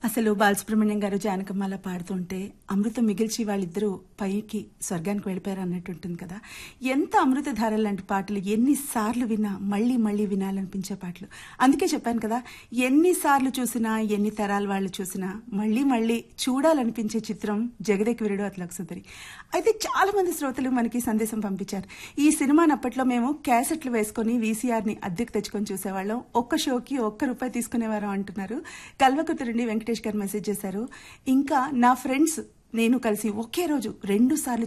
అసలు బాలసుబ్రహ్మణ్యం గారు జానకమ్మ అలా పాడుతుంటే అమృతం మిగిల్చి వాళ్ళిద్దరూ పైకి స్వర్గానికి వెళ్ళిపోయారు అన్నట్టు ఉంటుంది కదా ఎంత అమృతధార లాంటి పాటలు ఎన్నిసార్లు విన్నా మళ్ళీ మళ్ళీ వినాలనిపించే పాటలు అందుకే చెప్పాను కదా ఎన్నిసార్లు చూసినా ఎన్ని తరాల వాళ్ళు చూసినా మళ్ళీ మళ్ళీ చూడాలనిపించే చిత్రం జగదేక్ వీరుడు అతలకు సుందరి అయితే చాలా మంది శ్రోతలు మనకి సందేశం పంపించారు ఈ సినిమాని అప్పట్లో మేము క్యాసెట్లు వేసుకొని వీసీఆర్ ని అద్దెకు తెచ్చుకొని చూసేవాళ్ళం ఒక్క షోకి ఒక్క రూపాయి తీసుకునేవారు అంటున్నారు కల్వకుర్తి నుండి వెంకటేష్ గారు మెసేజ్ చేశారు ఇంకా నా ఫ్రెండ్స్ నేను కలిసి ఒకే రోజు రెండు సార్లు